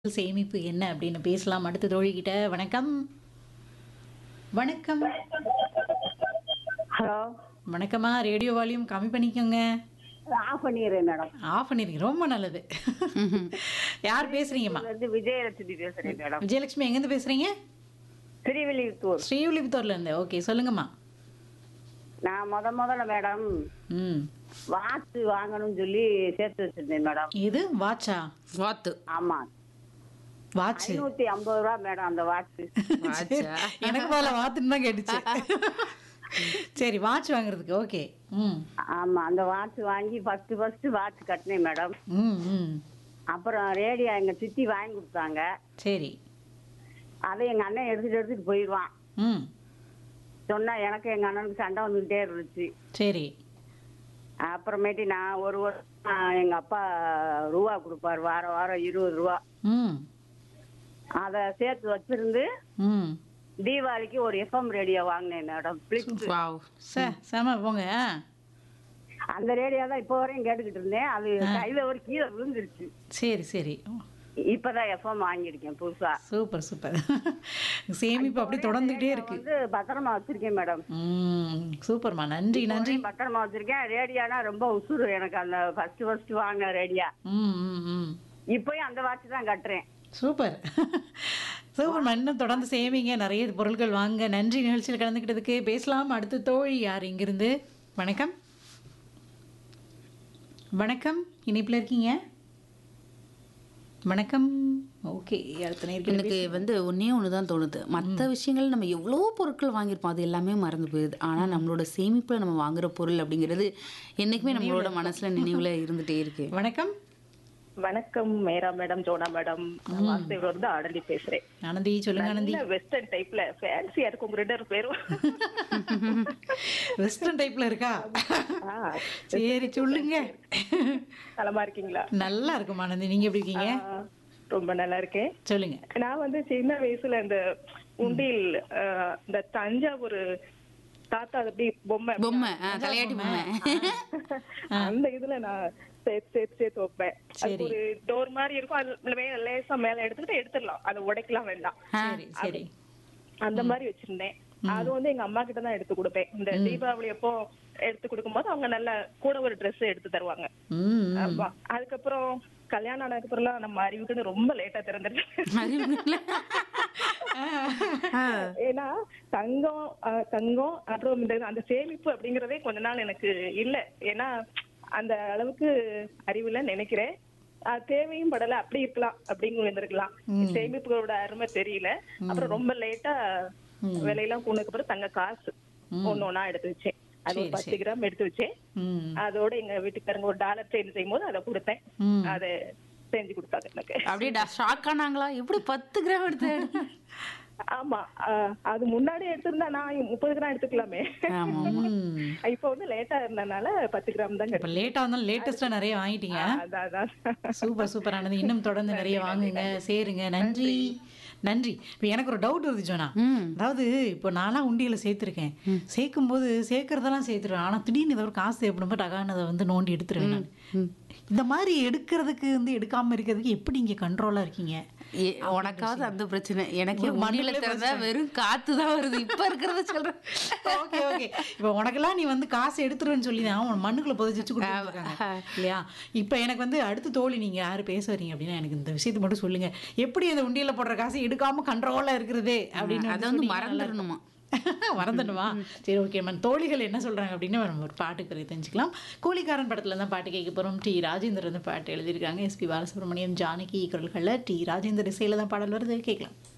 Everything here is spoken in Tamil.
சேமிப்பு என்ன அப்படின்னு பேசலாம் அடுத்த தோழிகிட்ட வணக்கம் வணக்கம் ஹலோ வணக்கம்மா ரேடியோ வால்யூம் கம்மி பண்ணிக்கோங்க ஆஃப் பண்ணிடுறேன் மேடம் ஆஃப் பண்ணிருங்க ரொம்ப நல்லது யார் பேசுறீங்கம்மா இது வந்து விஜயலட்சுமி பேசுறேன் மேடம் விஜயலட்சுமி எங்கேருந்து பேசுறீங்க திருவெளியூர் ஸ்ரீவில்லிபுத்தூர்ல இருந்து ஓகே சொல்லுங்கம்மா நான் முத முதல்ல மேடம் ம் வாட்ச் வாங்கணும்னு சொல்லி சேர்த்து வச்சிருந்தேன் மேடம் இது வாட்சா வாத்து ஆமா வாட்ச் ஐநூத்தி ஐம்பது ரூபா மேடம் அந்த வாட்ச் வாட்சா எனக்கு போல வாத்துன்னு தான் கேட்டுச்சு சரி வாட்ச் வாங்குறதுக்கு ஓகே ம் ஆமா அந்த வாட்ச் வாங்கி ஃபர்ஸ்ட் ஃபர்ஸ்ட் வாட்ச் கட்டினேன் மேடம் ம் ம் அப்புறம் ரேடியோ எங்க சித்தி வாங்கி கொடுத்தாங்க சரி அதை எங்க அண்ணன் எடுத்துட்டு எடுத்துட்டு போயிடுவான் ம் சொன்னா எனக்கு எங்க அண்ணனுக்கு சண்டை வந்துகிட்டே இருந்துச்சு சரி அப்புறமேட்டு நான் ஒரு வருஷம் எங்க அப்பா ரூபா கொடுப்பாரு வாரம் வாரம் இருபது ரூபா ம் அதை சேர்த்து வச்சிருந்து ம் தீபாவளிக்கு ஒரு எஃப்எம் ரேடியோ வாங்கினேன் மேடம் பிளிப்ஸ் வாவ் ச செம போங்க அந்த ரேடியோ தான் இப்போ வரையும் கேட்டுக்கிட்டு இருந்தேன் அது கையில ஒரு கீழே விழுந்துருச்சு சரி சரி இப்பதான் எஃப்எம் வாங்கியிருக்கேன் புதுசா சூப்பர் சூப்பர் சேமிப்பு அப்படி தொடர்ந்துகிட்டே இருக்கு வந்து பத்திரமா வச்சிருக்கேன் மேடம் ம் சூப்பர்மா நன்றி நன்றி பத்திரமா வச்சிருக்கேன் ரேடியோனா ரொம்ப உசுறு எனக்கு அந்த ஃபர்ஸ்ட் ஃபர்ஸ்ட் வாங்கின ரேடியா ம் ம் ம் இப்பயும் அந்த வாட்ச் தான் கட்டுறேன் சூப்பர் சூப்பர்மா இன்னும் தொடர்ந்து சேமிங்க நிறைய பொருட்கள் வாங்க நன்றி நிகழ்ச்சியில் கலந்துக்கிட்டதுக்கு பேசலாம் அடுத்த தோழி யார் இங்கிருந்து வணக்கம் வணக்கம் இணைப்பில் இருக்கீங்க வணக்கம் ஓகே அடுத்த நேர்கள் எனக்கு வந்து ஒன்னே ஒன்று தான் தோணுது மற்ற விஷயங்கள் நம்ம எவ்வளோ பொருட்கள் வாங்கியிருப்போம் அது எல்லாமே மறந்து போயிடுது ஆனால் நம்மளோட சேமிப்பில் நம்ம வாங்குற பொருள் அப்படிங்கிறது என்றைக்குமே நம்மளோட மனசில் நினைவில் இருந்துகிட்டே இருக்கு வணக்கம் வணக்கம் மேரா மேடம் ஜோனா மேடம் நான் வாசுதேவ் இருந்து ஆடலி பேசுறேன் ஆனந்தி சொல்லுங்க ஆனந்தி நல்ல வெஸ்டர்ன் டைப்ல ஃபேன்சியா இருக்கும் உங்க ரெண்டு பேரும் வெஸ்டர்ன் டைப்ல இருக்கா ஆ, சரி சொல்லுங்க நலமா இருக்கீங்களா நல்லா இருக்கும் ஆனந்தி நீங்க எப்படி இருக்கீங்க ஆ, ரொம்ப நல்லா இருக்கேன் சொல்லுங்க நான் வந்து சின்ன வயசுல இந்த உண்டியல் ஆ, இந்த தஞ்சாவூர் தாத்தா அது அப்படி பொம்மை பொம்மை ஆ, தலையாட்டி பொம்மை அந்த இதுல நான் சேர்த்து சேர்த்து சேர்த்து வைப்பேன் அது சரி. ஒரு டோர் மாதிரி இருக்கும் அது மே- லேசா மேல எடுத்துக்கிட்டு எடுத்துடலாம் அதை உடைக்கலாம் வேண்டாம் சரி சரி அந்த மாதிரி வச்சிருந்தேன் அது வந்து எங்க அம்மா கிட்ட தான் எடுத்து கொடுப்பேன் இந்த தீபாவளி அப்போ எடுத்து கொடுக்கும்போது அவங்க நல்ல கூட ஒரு Dress எடுத்து தருவாங்க ம் ம். ஆமா அதுக்கப்புறம் கல்யாணம் ஆனதுக்கு அப்புறம் நம்ம அறிவுக்குன்னு ரொம்ப லேட்டா திறந்துருச்சு அறிவுங்களா? ஆ. ஏன்னா தங்கம் அஹ், தங்கம் அப்புறம் இந்த அந்த சேமிப்பு அப்படிங்கறதே கொஞ்ச நாள் எனக்கு இல்ல ஏன்னா அந்த அளவுக்கு அறிவுல நினைக்கிறேன் அஹ், தேவையும் படல அப்படி இருக்கலாம் அப்படிங்க இருந்திருக்கலாம் சேமிப்புகளோட அருமை தெரியல அப்புறம் ரொம்ப லேட்டா விலையெல்லாம் கூடதுக்கு அப்புறம் தங்க காசு ஒண்ணு ஒண்ணா எடுத்து வச்சேன் அது ஒரு சரி, பத்து கிராம் எடுத்து வச்சேன் ம் அதோட எங்க வீட்டுக்காரங்க ஒரு டாலர் செயின் செய்யும் போது அதை கொடுத்தேன் ம். அதை செஞ்சு கொடுத்தாங்க எனக்கு அப்படியே ஷாக் ஆனாங்களா எப்படி பத்து கிராம் எடுத்து ஆமா அஹ், அது முன்னாடி எடுத்திருந்தா நான் முப்பது கிராம் எடுத்துக்கலாமே ஆமா ம் இப்போ வந்து லேட்டா இருந்தனால பத்து கிராம் தான் இப்போ லேட்டாக வந்தாலும் லேட்டஸ்ட்டாக நிறைய வாங்கிட்டீங்க அதான் அதான் சூப்பர் சூப்பர் ஆனது இன்னும் தொடர்ந்து நிறைய வாங்குங்க சேருங்க நன்றி நன்றி இப்போ எனக்கு ஒரு டவுட் வருது ஜோனா ம் அதாவது இப்போ நான்லாம் உண்டியல சேர்த்துருக்கேன் சேர்க்கும் போது சேர்க்கறதெல்லாம் சேர்த்துருவேன் ஆனால் திடீர்னு ஏதோ ஒரு காசு தேவைப்படும் போது அகானதை வந்து நோண்டி எடுத்துருவேன் நான் இந்த மாதிரி எடுக்கிறதுக்கு வந்து எடுக்காம இருக்கிறதுக்கு எப்படி இங்கே கண்ட்ரோலாக இருக்கீங்க ஏ- உனக்காவது அந்த பிரச்சனை எனக்கு உங்களுக்கு மண்ணில மண்ணுக்குள்ளே திறந்தா வெறும் காத்து தான் வருது இப்ப இருக்கிறத சொல்றேன் ஓகே ஓகே இப்போ உனக்கெல்லாம் நீ வந்து காசு எடுத்துருவேன்னு சொல்லி தான் உன் மண்ணுக்குள்ள புதைச்சு வச்சு கொடுத்துருக்காங்க இல்லையா இப்போ எனக்கு வந்து அடுத்த தோழி நீங்க யாரு பேச வரீங்க அப்படின்னா எனக்கு இந்த விஷயத்தை மட்டும் சொல்லுங்க எப்படி அந்த உண்டியல போடுற காசு எடுக்காம கண்ட்ரோலா இருக்கிறது அப்படின்னு அதை வந்து மறந்துடணுமா மறந்துடுமா சரி ஓகே மேம் தோழிகள் என்ன சொல்றாங்க அப்படின்னு நம்ம ஒரு பாட்டு பிறகு தெரிஞ்சுக்கலாம் கூலிக்காரன் படத்துல தான் பாட்டு கேட்க போறோம் டி ராஜேந்தர் வந்து பாட்டு எழுதியிருக்காங்க எஸ்பி பாலசுப்ரமணியம் ஜானகி குரல்களில் டி ராஜேந்தர் இசையில தான் பாடல் வருது கேட்கலாம்